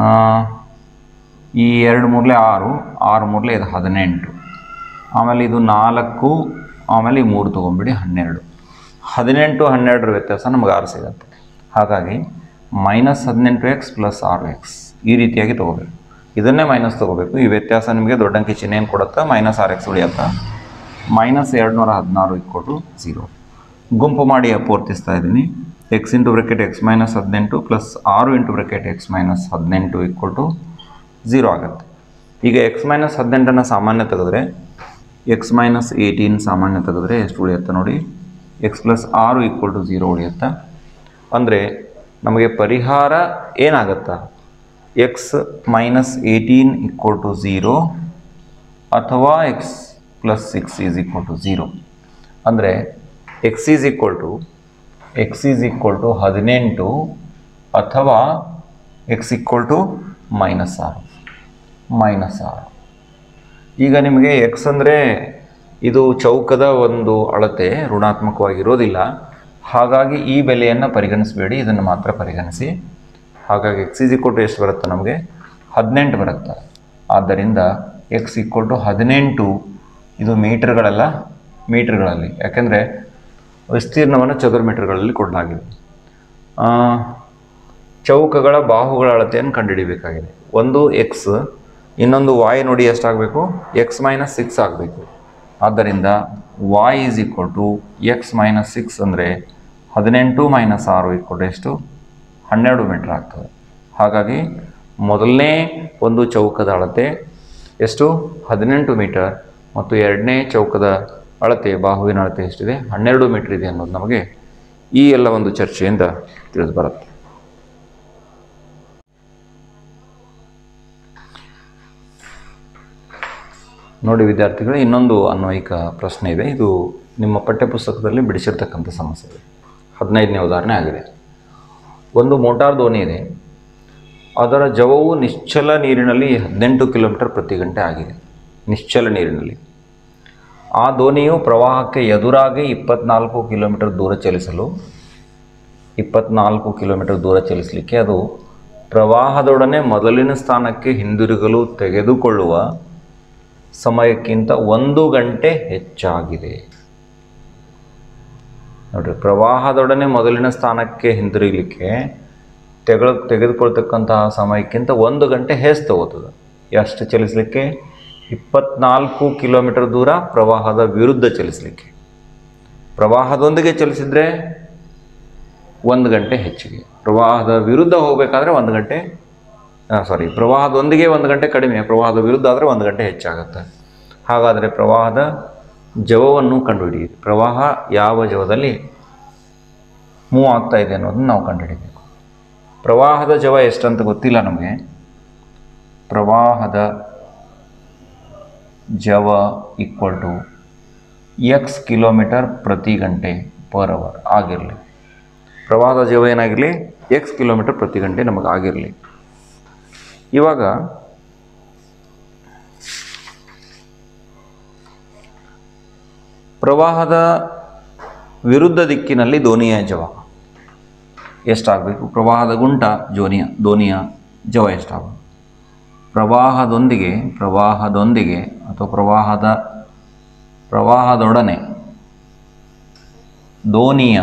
ಈ ಎರಡು ಮೂರಲೆ ಆರು ಆರು ಮೂರಲೆ ಇದು ಹದಿನೆಂಟು ಆಮೇಲೆ ಇದು ನಾಲ್ಕು ಆಮೇಲೆ ಈ ಮೂರು ತೊಗೊಂಬಿಡಿ ಹನ್ನೆರಡು ಹದಿನೆಂಟು ಹನ್ನೆರಡರ ವ್ಯತ್ಯಾಸ ನಮಗೆ ಆರು ಸಿಗುತ್ತೆ ಹಾಗಾಗಿ ಮೈನಸ್ ಹದಿನೆಂಟು ಎಕ್ಸ್ ಪ್ಲಸ್ ಆರು ಎಕ್ಸ್ ಈ ರೀತಿಯಾಗಿ ತೊಗೋಬೇಕು ಇದನ್ನೇ ಮೈನಸ್ ತೊಗೋಬೇಕು ಈ ವ್ಯತ್ಯಾಸ ನಿಮಗೆ ದೊಡ್ಡ ಅಂಕಿ ಚಿಹ್ನೆ ಏನು ಕೊಡುತ್ತಾ ಮೈನಸ್ ಆರ್ ಎಕ್ಸ್ ಉಳಿಯುತ್ತಾ ಮೈನಸ್ ಎರಡು ನೂರ ಹದಿನಾರು ಇಕ್ಕೊಟ್ಟು ಝೀರೋ ಗುಂಪು ಮಾಡಿ ಪೂರ್ತಿಸ್ತಾ ಇದ್ದೀನಿ X into bracket X minus ಹದಿನೆಂಟು ಪ್ಲಸ್ ಆರು ಇಂಟು ಬ್ರೆಕೆಟ್ ಎಕ್ಸ್ ಮೈನಸ್ ಹದಿನೆಂಟು ಇಕ್ಕೊಟ್ಟು ಝೀರೋ ಆಗುತ್ತೆ ಈಗ ಎಕ್ಸ್ ಮೈನಸ್ ಹದಿನೆಂಟನ್ನು ಸಾಮಾನ್ಯ ತೆಗೆದ್ರೆ ಎಕ್ಸ್ ಮೈನಸ್ ಏಯ್ಟೀನ್ ಸಾಮಾನ್ಯ ತೆಗೆದ್ರೆ ಎಷ್ಟು ಉಳಿಯುತ್ತೆ ನೋಡಿ ಎಕ್ಸ್ ಪ್ಲಸ್ ಆರು ಈಕ್ವಲ್ ಟು ಝೀರೋ ಉಳಿಯುತ್ತಾ ಅಂದರೆ ನಮಗೆ ಪರಿಹಾರ ಏನಾಗುತ್ತಾ X minus eighteen equal to zero ಅಥವಾ X plus six is equal to zero ಅಂದರೆ X is equal to X is equal to ಹದಿನೆಂಟು ಅಥವಾ ಎಕ್ಸ್ ಈಕ್ವಲ್ ಟು ಮೈನಸ್ ಆರು ಮೈನಸ್ ಆರು ಈಗ ನಿಮಗೆ ಎಕ್ಸ್ ಅಂದರೆ ಇದು ಚೌಕದ ಒಂದು ಅಳತೆ ಋಣಾತ್ಮಕವಾಗಿರೋದಿಲ್ಲ ಹಾಗಾಗಿ ಈ ಬೆಲೆಯನ್ನು ಪರಿಗಣಿಸಬೇಡಿ ಇದನ್ನು ಮಾತ್ರ ಪರಿಗಣಿಸಿ ಹಾಗಾಗಿ ಎಕ್ಸ್ ಈಸ್ ಈಕ್ವಲ್ ಟು ಎಷ್ಟು ಬರುತ್ತೆ ನಮಗೆ ಹದಿನೆಂಟು ಬರುತ್ತೆ ಆದ್ದರಿಂದ ಎಕ್ಸ್ ಈಕ್ವಲ್ ಟು ಹದಿನೆಂಟು ಇದು ಮೀಟರ್ಗಳಲ್ಲ ಮೀಟರ್ಗಳಲ್ಲಿ ಯಾಕೆಂದರೆ ವಿಸ್ತೀರ್ಣವನ್ನು ಚದುರ ಮೀಟರ್ಗಳಲ್ಲಿ ಕೊಡಲಾಗಿದೆ ಆ, ಚೌಕಗಳ ಬಾಹುಗಳ ಅಳತೆಯನ್ನು ಕಂಡುಹಿಡಿಬೇಕಾಗಿದೆ ಒಂದು ಎಕ್ಸ್ ಇನ್ನೊಂದು ವಾಯ್ ನೋಡಿ ಎಷ್ಟಾಗಬೇಕು ಎಕ್ಸ್ ಮೈನಸ್ ಸಿಕ್ಸ್ ಆಗಬೇಕು ಆದ್ದರಿಂದ Y is equal to X minus six ಅಂದರೆ ಹದಿನೆಂಟು ಮೈನಸ್ ಆರು ಈಕ್ವಲ್ ಟು ಎಷ್ಟು ಹನ್ನೆರಡು ಮೀಟ್ರ್ ಆಗ್ತದೆ ಹಾಗಾಗಿ ಮೊದಲನೇ ಒಂದು ಚೌಕದ ಅಳತೆ ಎಷ್ಟು ಹದಿನೆಂಟು ಮೀಟರ್ ಮತ್ತು ಎರಡನೇ ಚೌಕದ ಅಳತೆ ಬಾಹುವಿನ ಅಳತೆ ಎಷ್ಟಿದೆ ಹನ್ನೆರಡು ಮೀಟರ್ ಇದೆ ಅನ್ನೋದು ನಮಗೆ ಈ ಎಲ್ಲ ಒಂದು ಚರ್ಚೆಯಿಂದ ತಿಳಿದು ಬರುತ್ತೆ ನೋಡಿ ವಿದ್ಯಾರ್ಥಿಗಳು ಇನ್ನೊಂದು ಅನ್ವಯಿಕ ಪ್ರಶ್ನೆ ಇದೆ ಇದು ನಿಮ್ಮ ಪಠ್ಯಪುಸ್ತಕದಲ್ಲಿ ಬಿಡಿಸಿರ್ತಕ್ಕಂಥ ಸಮಸ್ಯೆ ಇದೆ ಹದಿನೈದನೇ ಉದಾಹರಣೆ ಆಗಿದೆ ಒಂದು ಮೋಟಾರ್ ದೋಣಿ ಇದೆ ಅದರ ಜವವು ನಿಶ್ಚಲ ನೀರಿನಲ್ಲಿ ಹದಿನೆಂಟು ಕಿಲೋಮೀಟರ್ ಪ್ರತಿ ಗಂಟೆ ಆಗಿದೆ ನಿಶ್ಚಲ ನೀರಿನಲ್ಲಿ ಆ ದೋಣಿಯು ಪ್ರವಾಹಕ್ಕೆ ಎದುರಾಗಿ ಇಪ್ಪತ್ನಾಲ್ಕು ಕಿಲೋಮೀಟರ್ ದೂರ ಚಲಿಸಲು ಇಪ್ಪತ್ನಾಲ್ಕು ಕಿಲೋಮೀಟರ್ ದೂರ ಚಲಿಸಲಿಕ್ಕೆ ಅದು ಪ್ರವಾಹದೊಡನೆ ಮೊದಲಿನ ಸ್ಥಾನಕ್ಕೆ ಹಿಂದಿರುಗಲು ತೆಗೆದುಕೊಳ್ಳುವ ಸಮಯಕ್ಕಿಂತ ಒಂದು ಗಂಟೆ ಹೆಚ್ಚಾಗಿದೆ ನೋಡ್ರಿ ಪ್ರವಾಹದೊಡನೆ ಮೊದಲಿನ ಸ್ಥಾನಕ್ಕೆ ಹಿಂದಿರುಗಲಿಕ್ಕೆ ತೆಗೆದು ತೆಗೆದುಕೊಳ್ತಕ್ಕಂತಹ ಸಮಯಕ್ಕಿಂತ ಒಂದು ಗಂಟೆ ಹೆಚ್ಚು ತಗೋತದೆ ಎಷ್ಟು ಚಲಿಸಲಿಕ್ಕೆ ಇಪ್ಪತ್ನಾಲ್ಕು ಕಿಲೋಮೀಟರ್ ದೂರ ಪ್ರವಾಹದ ವಿರುದ್ಧ ಚಲಿಸಲಿಕ್ಕೆ ಪ್ರವಾಹದೊಂದಿಗೆ ಚಲಿಸಿದರೆ ಒಂದು ಗಂಟೆ ಹೆಚ್ಚಿಗೆ ಪ್ರವಾಹದ ವಿರುದ್ಧ ಹೋಗಬೇಕಾದ್ರೆ ಒಂದು ಗಂಟೆ ಸಾರಿ ಪ್ರವಾಹದೊಂದಿಗೆ ಒಂದು ಗಂಟೆ ಕಡಿಮೆ ಪ್ರವಾಹದ ವಿರುದ್ಧ ಆದರೆ ಒಂದು ಗಂಟೆ ಹೆಚ್ಚಾಗುತ್ತೆ ಹಾಗಾದರೆ ಪ್ರವಾಹದ ಜವವನ್ನು ಕಂಡುಹಿಡಿಯಿರಿ ಪ್ರವಾಹ ಯಾವ ಜವದಲ್ಲಿ ಮೂವ್ ಆಗ್ತಾ ಇದೆ ಅನ್ನೋದನ್ನು ನಾವು ಕಂಡುಹಿಡಿಬೇಕು ಪ್ರವಾಹದ ಜವ ಎಷ್ಟಂತ ಗೊತ್ತಿಲ್ಲ ನಮಗೆ ಪ್ರವಾಹದ ಜವ ಈಕ್ವಲ್ ಟು ಎಕ್ಸ್ ಕಿಲೋಮೀಟರ್ ಪ್ರತಿ ಗಂಟೆ ಪರ್ ಅವರ್ ಆಗಿರಲಿ ಪ್ರವಾಹದ ಜವ ಏನಾಗಿರಲಿ ಎಕ್ಸ್ ಕಿಲೋಮೀಟರ್ ಪ್ರತಿ ಗಂಟೆ ನಮಗೆ ಆಗಿರಲಿ ಇವಾಗ ಪ್ರವಾಹದ ವಿರುದ್ಧ ದಿಕ್ಕಿನಲ್ಲಿ ದೋಣಿಯ ಜವ ಎಷ್ಟಾಗಬೇಕು ಪ್ರವಾಹದ ಗುಂಟ ಜೋನಿಯ ದೋಣಿಯ ಜವ ಎಷ್ಟಾಗಬೇಕು ಪ್ರವಾಹದೊಂದಿಗೆ ಪ್ರವಾಹದೊಂದಿಗೆ ಅಥವಾ ಪ್ರವಾಹದ ಪ್ರವಾಹದೊಡನೆ ದೋಣಿಯ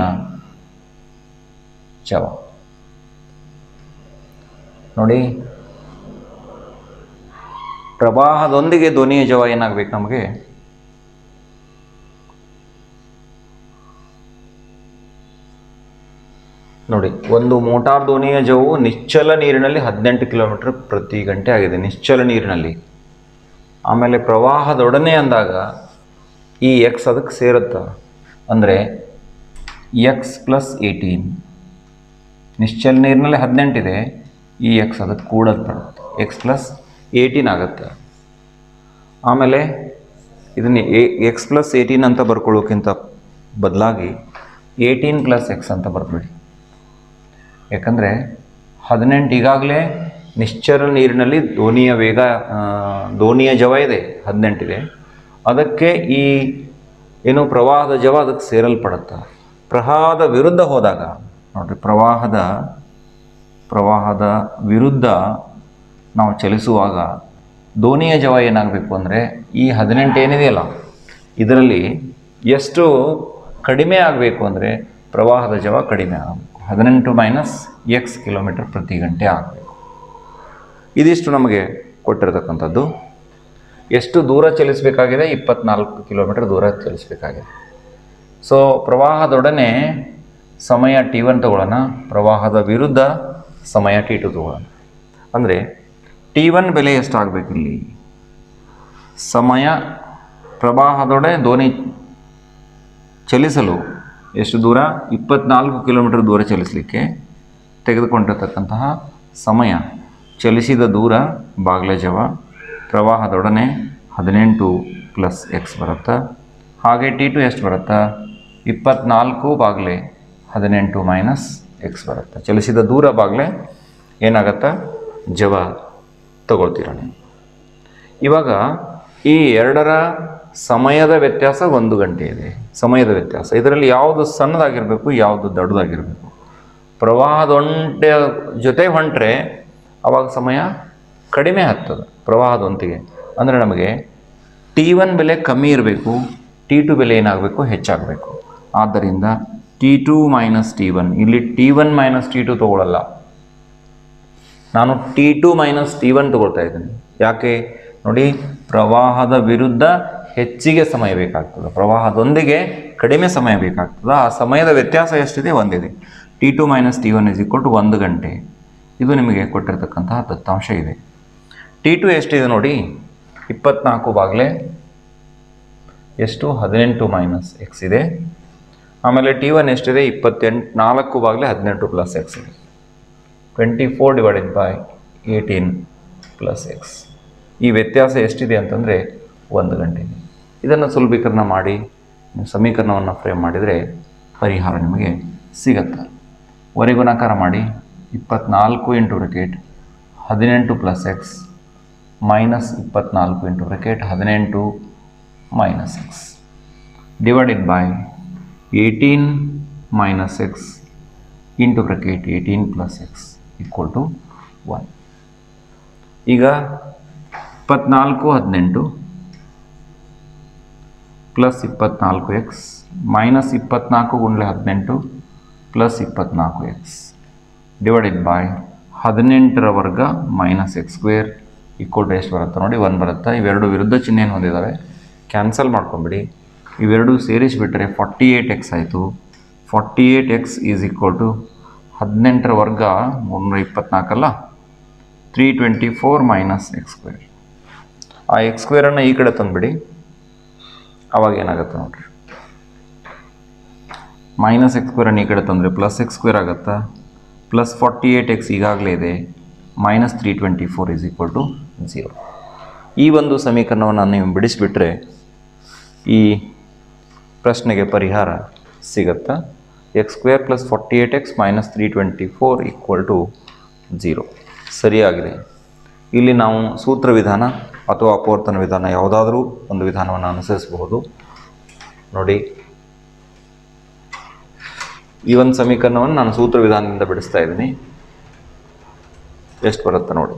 ಜವ ನೋಡಿ ಪ್ರವಾಹದೊಂದಿಗೆ ಧ್ವನಿಯ ಜವ ಏನಾಗಬೇಕು ನಮಗೆ ನೋಡಿ ಒಂದು ಮೋಟಾರ್ ದೋಣಿಯ ಜವವು ನಿಶ್ಚಲ ನೀರಿನಲ್ಲಿ ಹದಿನೆಂಟು ಕಿಲೋಮೀಟರ್ ಪ್ರತಿ ಗಂಟೆ ಆಗಿದೆ ನಿಶ್ಚಲ ನೀರಿನಲ್ಲಿ ಆಮೇಲೆ ಪ್ರವಾಹದೊಡನೆ ಅಂದಾಗ ಈ ಎಕ್ಸ್ ಅದಕ್ಕೆ ಸೇರುತ್ತೆ ಅಂದರೆ ಎಕ್ಸ್ ಪ್ಲಸ್ ಏಯ್ಟೀನ್ ನಿಶ್ಚಲ ನೀರಿನಲ್ಲಿ ಹದಿನೆಂಟಿದೆ ಈ ಎಕ್ಸ್ ಅದಕ್ಕೆ ಕೂಡೋದು ಬರುತ್ತೆ ಎಕ್ಸ್ ಪ್ಲಸ್ ಏಯ್ಟೀನ್ ಆಗುತ್ತೆ ಆಮೇಲೆ ಇದನ್ನು ಎಕ್ಸ್ ಪ್ಲಸ್ ಏಯ್ಟೀನ್ ಅಂತ ಬರ್ಕೊಳ್ಳೋಕ್ಕಿಂತ ಬದಲಾಗಿ ಏಯ್ಟೀನ್ ಪ್ಲಸ್ ಎಕ್ಸ್ ಅಂತ ಬರ್ಬಿಡಿ ಯಾಕಂದರೆ ಹದಿನೆಂಟು ಈಗಾಗಲೇ ನಿಶ್ಚಲ ನೀರಿನಲ್ಲಿ ದೋಣಿಯ ವೇಗ ಆ, ದೋಣಿಯ ಜವ ಇದೆ ಹದಿನೆಂಟಿದೆ ಅದಕ್ಕೆ ಈ ಏನು ಪ್ರವಾಹದ ಜವ ಅದಕ್ಕೆ ಸೇರಲ್ಪಡುತ್ತೆ ಪ್ರವಾಹದ ವಿರುದ್ಧ ಹೋದಾಗ ನೋಡ್ರಿ ಪ್ರವಾಹದ ಪ್ರವಾಹದ ವಿರುದ್ಧ ನಾವು ಚಲಿಸುವಾಗ ದೋಣಿಯ ಜವ ಏನಾಗಬೇಕು ಅಂದರೆ ಈ ಹದಿನೆಂಟು ಏನಿದೆಯಲ್ಲ ಇದರಲ್ಲಿ ಎಷ್ಟು ಕಡಿಮೆ ಆಗಬೇಕು ಅಂದರೆ ಪ್ರವಾಹದ ಜವ ಕಡಿಮೆ ಆಗಬೇಕು ಹದಿನೆಂಟು ಮೈನಸ್ ಎಕ್ಸ್ ಕಿಲೋಮೀಟರ್ ಪ್ರತಿ ಗಂಟೆ ಆಗಬೇಕು ಇದಿಷ್ಟು ನಮಗೆ ಕೊಟ್ಟಿರತಕ್ಕಂಥದ್ದು ಎಷ್ಟು ದೂರ ಚಲಿಸಬೇಕಾಗಿದೆ ಇಪ್ಪತ್ನಾಲ್ಕು ಕಿಲೋಮೀಟರ್ ದೂರ ಚಲಿಸಬೇಕಾಗಿದೆ ಸೊ ಪ್ರವಾಹದೊಡನೆ ಸಮಯ ಟಿ ಒನ್ ತಗೊಳ್ಳೋಣ ಪ್ರವಾಹದ ವಿರುದ್ಧ ಸಮಯ ಟಿ ಟು ತಗೊಳ್ಳೋಣ ಅಂದರೆ ಟಿ ಒನ್ ಬೆಲೆ ಎಷ್ಟಾಗಬೇಕು ಇಲ್ಲಿ ಸಮಯ ಪ್ರವಾಹದೊಡೆ ದೋಣಿ ಚಲಿಸಲು ಎಷ್ಟು ದೂರ ಇಪ್ಪತ್ನಾಲ್ಕು ಕಿಲೋಮೀಟರ್ ದೂರ ಚಲಿಸಲಿಕ್ಕೆ ತೆಗೆದುಕೊಂಡಿರತಕ್ಕಂತಹ ಸಮಯ ಚಲಿಸಿದ ದೂರ ಬಾಗ್ಲೆ ಜವ ಪ್ರವಾಹದೊಡನೆ ಹದಿನೆಂಟು ಪ್ಲಸ್ ಎಕ್ಸ್ ಬರುತ್ತಾ ಹಾಗೆ ಟಿ ಟು ಎಷ್ಟು ಬರುತ್ತಾ ಇಪ್ಪತ್ನಾಲ್ಕು ಬಾಗ್ಲೆ ಹದಿನೆಂಟು ಮೈನಸ್ ಎಕ್ಸ್ ಬರುತ್ತೆ ಚಲಿಸಿದ ದೂರ ಬಾಗ್ಲೆ ಏನಾಗತ್ತಾ ಜವ ತಗೊಳ್ತೀರ ನೀವು ಇವಾಗ ಈ ಎರಡರ ಸಮಯದ ವ್ಯತ್ಯಾಸ ಒಂದು ಗಂಟೆ ಇದೆ ಸಮಯದ ವ್ಯತ್ಯಾಸ ಇದರಲ್ಲಿ ಯಾವುದು ಸಣ್ಣದಾಗಿರಬೇಕು ಯಾವುದು ದೊಡ್ಡದಾಗಿರಬೇಕು ಪ್ರವಾಹದೊಂಟೆ ಜೊತೆ ಹೊಂಟ್ರೆ ಅವಾಗ ಸಮಯ ಕಡಿಮೆ ಆಗ್ತದೆ ಪ್ರವಾಹದೊಂದಿಗೆ ಅಂದರೆ ನಮಗೆ ಟಿ ಒನ್ ಬೆಲೆ ಕಮ್ಮಿ ಇರಬೇಕು ಟಿ ಟು ಬೆಲೆ ಏನಾಗಬೇಕು ಹೆಚ್ಚಾಗಬೇಕು ಆದ್ದರಿಂದ T two minus T one ಇಲ್ಲಿ T one minus T two ತೊಗೊಳ್ಳಲ್ಲ ನಾನು T two minus T one ತಗೊಳ್ತಾ ಇದ್ದೀನಿ ಯಾಕೆ ನೋಡಿ ಪ್ರವಾಹದ ವಿರುದ್ಧ ಹೆಚ್ಚಿಗೆ ಸಮಯ ಬೇಕಾಗ್ತದೆ ಪ್ರವಾಹದೊಂದಿಗೆ ಕಡಿಮೆ ಸಮಯ ಬೇಕಾಗ್ತದೆ ಆ ಸಮಯದ ವ್ಯತ್ಯಾಸ ಎಷ್ಟಿದೆ ಒಂದಿದೆ T two minus T one is equal to ಒಂದು ಗಂಟೆ ಇದು ನಿಮಗೆ ಕೊಟ್ಟಿರ್ತಕ್ಕಂತಹ ದತ್ತಾಂಶ ಇದೆ ಟಿ ಟು ಎಷ್ಟಿದೆ ನೋಡಿ ಇಪ್ಪತ್ನಾಲ್ಕು ಬಾಗಲೇ ಎಷ್ಟು ಹದಿನೆಂಟು ಮೈನಸ್ ಎಕ್ಸ್ ಇದೆ ಆಮೇಲೆ ಟಿ ಒನ್ ಎಷ್ಟಿದೆ ಇಪ್ಪತ್ತೆಂಟು ನಾಲ್ಕು ಬಾಗಲೇ ಹದಿನೆಂಟು ಪ್ಲಸ್ ಎಕ್ಸ್ ಇದೆ twenty four divided by eighteen plus X ಈ ವ್ಯತ್ಯಾಸ ಎಷ್ಟಿದೆ ಅಂತಂದರೆ ಒಂದು ಗಂಟೆ ಇದೆ ಇದನ್ನು ಸುಲಭೀಕರಣ ಮಾಡಿ ನೀವು ಸಮೀಕರಣವನ್ನು ಫ್ರೇಮ್ ಮಾಡಿದರೆ ಪರಿಹಾರ ನಿಮಗೆ ಸಿಗತ್ತೆ ವರೆಗುಣಾಕಾರ ಮಾಡಿ ಇಪ್ಪತ್ನಾಲ್ಕು ಇಂಟು ಬ್ರಕೆಟ್ ಹದಿನೆಂಟು ಪ್ಲಸ್ ಎಕ್ಸ್ ಮೈನಸ್ ಇಪ್ಪತ್ನಾಲ್ಕು ಇಂಟು ಬ್ರಕೆಟ್ ಹದಿನೆಂಟು minus X divided by eighteen minus X into bracket eighteen plus X equal to one ಈಗ ಇಪ್ಪತ್ನಾಲ್ಕು ಹದಿನೆಂಟು ಪ್ಲಸ್ ಇಪ್ಪತ್ನಾಲ್ಕು ಎಕ್ಸ್ ಮೈನಸ್ ಇಪ್ಪತ್ನಾಲ್ಕು ಗುಂಡ್ಲೆ ಹದಿನೆಂಟು ಪ್ಲಸ್ ಇಪ್ಪತ್ನಾಲ್ಕು ಎಕ್ಸ್ ಡಿವೈಡೆಡ್ ಬೈ ಹದಿನೆಂಟರ ವರ್ಗ minus X square equal to ಎಷ್ಟು ಬರುತ್ತೆ ನೋಡಿ ಒನ್ ಬರುತ್ತೆ ಇವೆರಡು ವಿರುದ್ಧ ಚಿಹ್ನೆಯನ್ನು ಹೊಂದಿದ್ದಾವೆ ಕ್ಯಾನ್ಸಲ್ ಮಾಡ್ಕೊಂಬಿಡಿ ಇವೆರಡು ಸೇರಿಸಿಬಿಟ್ರೆ ಫಾರ್ಟಿ ಏಯ್ಟ್ ಎಕ್ಸ್ ಆಯಿತು forty eight X is equal to ಹದಿನೆಂಟರ ವರ್ಗ ಮುನ್ನೂರ ಇಪ್ಪತ್ನಾಲ್ಕಲ್ಲ three twenty four minus X square ಆ ಎಕ್ಸ್ ಸ್ಕ್ವೇರನ್ನು ಈ ಕಡೆ ತಂದುಬಿಡಿ ಅವಾಗ ಏನಾಗುತ್ತೆ ನೋಡ್ರಿ ಮೈನಸ್ ಎಕ್ಸ್ ಸ್ಕ್ವೇರನ್ನು ಈ ಕಡೆ ತಂದರೆ ಪ್ಲಸ್ ಎಕ್ಸ್ ಸ್ಕ್ವೇರ್ ಆಗುತ್ತಾ ಪ್ಲಸ್ ಫಾರ್ಟಿ ಏಯ್ಟ್ ಎಕ್ಸ್ ಈಗಾಗಲೇ ಇದೆ minus three twenty four is equal to zero ಈ ಒಂದು ಸಮೀಕರಣವನ್ನು ನೀವು ಬಿಡಿಸಿಬಿಟ್ರೆ ಈ ಪ್ರಶ್ನೆಗೆ ಪರಿಹಾರ ಸಿಗುತ್ತಾ X square plus forty eight X minus three twenty four equal to zero ಸರಿಯಾಗಿದೆ ಇಲ್ಲಿ ನಾವು ಸೂತ್ರ ವಿಧಾನ ಅಥವಾ ಅಪವರ್ತನ ವಿಧಾನ ಯಾವುದಾದ್ರೂ ಒಂದು ವಿಧಾನವನ್ನು ಅನುಸರಿಸಬಹುದು ನೋಡಿ ಈ ಒಂದು ಸಮೀಕರಣವನ್ನು ನಾನು ಸೂತ್ರ ವಿಧಾನದಿಂದ ಬಿಡಿಸ್ತಾ ಇದ್ದೀನಿ ಎಷ್ಟು ಬರುತ್ತೆ ನೋಡಿ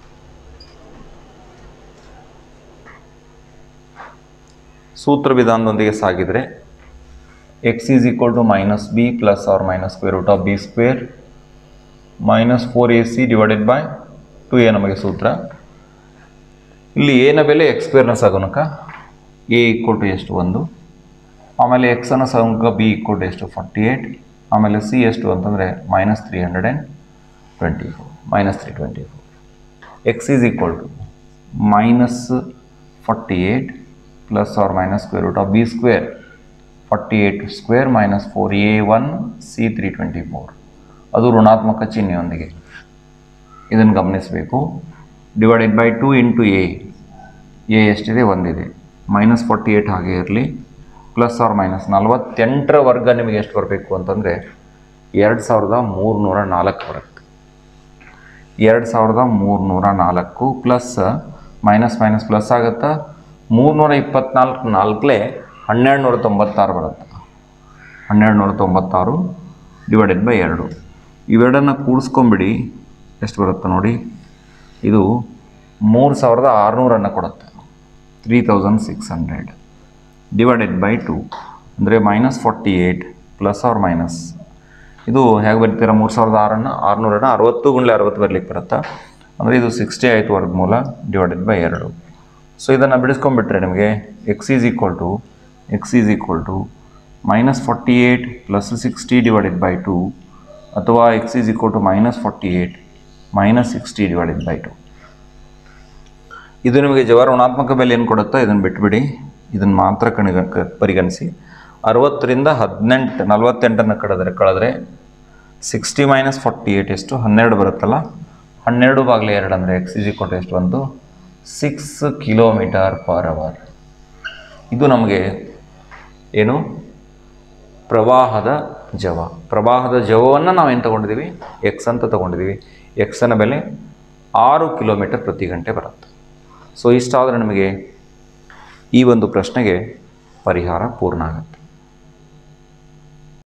ಸೂತ್ರ ವಿಧಾನದೊಂದಿಗೆ ಸಾಗಿದರೆ X is equal to minus B plus or minus square root of B square minus four A C divided by two A ನಮಗೆ ಸೂತ್ರ ಇಲ್ಲಿ ಎನ ಬೆಲೆ ಎಕ್ಸ್ ಸ್ಕ್ವೇರ್ನ ಸಗುಣಕ ಎ ಈಕ್ವಲ್ ಟು ಎಷ್ಟು ಒಂದು ಆಮೇಲೆ ಎಕ್ಸನ ಸಗುಣಕ ಬಿ ಈಕ್ವಲ್ ಟು ಎಷ್ಟು ಫಾರ್ಟಿ ಏಯ್ಟ್ ಆಮೇಲೆ ಸಿ ಎಷ್ಟು ಅಂತಂದರೆ minus three hundred and twenty four minus three twenty four X is equal to minus forty eight plus or minus square root of B square forty eight square minus four A one C three twenty four ಅದು ಋಣಾತ್ಮಕ ಚಿಹ್ನೆಯೊಂದಿಗೆ ಇದನ್ನು ಗಮನಿಸಬೇಕು divided by two into A A ಎಷ್ಟಿದೆ ಒಂದಿದೆ ಮೈನಸ್ ಫಾರ್ಟಿ ಏಯ್ಟ್ ಹಾಗೆ ಇರಲಿ ಪ್ಲಸ್ ಆರ್ ಮೈನಸ್ ನಲವತ್ತೆಂಟರ ವರ್ಗ ನಿಮಗೆ ಎಷ್ಟು ಬರಬೇಕು ಅಂತಂದರೆ ಎರಡು ಸಾವಿರದ ಮೂರುನೂರ ನಾಲ್ಕು ಬರುತ್ತೆ ಎರಡು ಸಾವಿರದ ಮೂರುನೂರ ನಾಲ್ಕು ಪ್ಲಸ್ ಮೈನಸ್ ಮೈನಸ್ ಪ್ಲಸ್ ಆಗುತ್ತಾ ಮೂರುನೂರ ಇಪ್ಪತ್ನಾಲ್ಕು ನಾಲ್ಕಲೇ ಹನ್ನೆರಡು ನೂರ ತೊಂಬತ್ತಾರು ಬರುತ್ತೆ ಹನ್ನೆರಡು ನೂರ ತೊಂಬತ್ತಾರು ಡಿವೈಡೆಡ್ ಬೈ ಎರಡು ಇವೆರಡನ್ನು ಕೂಡಿಸ್ಕೊಂಬಿಡಿ ಎಷ್ಟು ಬರುತ್ತೆ ನೋಡಿ ಇದು ಮೂರು ಸಾವಿರದ ಆರುನೂರನ್ನು ಕೊಡುತ್ತೆ three thousand six hundred divided by two ಅಂದರೆ minus forty eight plus or minus ಇದು ಹೇಗೆ ಬರ್ತೀರಾ ಮೂರು ಸಾವಿರದ ಆರನ್ನು ಆರುನೂರನ್ನು ಅರವತ್ತು ಗುಂಡ್ಲೆ ಅರವತ್ತು ಬರ್ಲಿಕ್ಕೆ ಬರುತ್ತಾ ಅಂದರೆ ಇದು ಸಿಕ್ಸ್ಟಿ ಆಯಿತು ವರ್ಗಮೂಲ ಡಿವೈಡೆಡ್ ಬೈ ಎರಡು ಸೊ ಇದನ್ನು ಬಿಡಿಸ್ಕೊಂಡ್ಬಿಟ್ರೆ ನಿಮಗೆ X is equal to X is equal to minus forty eight plus sixty divided by two ಅಥವಾ X is equal to minus forty eight minus sixty divided by two ಇದು ನಿಮಗೆ ಜವಾರ ಋಣಾತ್ಮಕ ಬೆಲೆ ಏನು ಕೊಡುತ್ತೋ ಇದನ್ನು ಬಿಟ್ಬಿಡಿ ಇದನ್ನು ಮಾತ್ರ ಕಣಿಗ ಕ- ಪರಿಗಣಿಸಿ ಅರವತ್ತರಿಂದ ಹದಿನೆಂಟು ನಲವತ್ತೆಂಟನ್ನು ಕಳೆದ್ರೆ ಕಳೆದ್ರೆ ಸಿಕ್ಸ್ಟಿ ಮೈನಸ್ ಫಾರ್ಟಿ ಏಯ್ಟ್ ಎಷ್ಟು ಹನ್ನೆರಡು ಬರುತ್ತಲ್ಲ ಹನ್ನೆರಡು ಬಾಗಿಲೆ ಎರಡು ಅಂದರೆ ಎಕ್ಸ್ ಇಜಿ ಕೊಟ್ಟು ಎಷ್ಟು ಬಂತು ಸಿಕ್ಸ್ ಕಿಲೋಮೀಟರ್ ಪರ್ ಅವರ್ ಇದು ನಮಗೆ ಏನು ಪ್ರವಾಹದ ಜವ ಪ್ರವಾಹದ ಜವವನ್ನು ನಾವೇನು ತಗೊಂಡಿದ್ದೀವಿ ಎಕ್ಸ್ ಅಂತ ತಗೊಂಡಿದ್ದೀವಿ ಎಕ್ಸನ ಬೆಲೆ ಆರು ಕಿಲೋಮೀಟರ್ ಪ್ರತಿ ಗಂಟೆ ಬರುತ್ತೆ ಸೊ ಇಷ್ಟಾದರೆ ನಮಗೆ ಈ ಒಂದು ಪ್ರಶ್ನೆಗೆ ಪರಿಹಾರ ಪೂರ್ಣ ಆಗುತ್ತೆ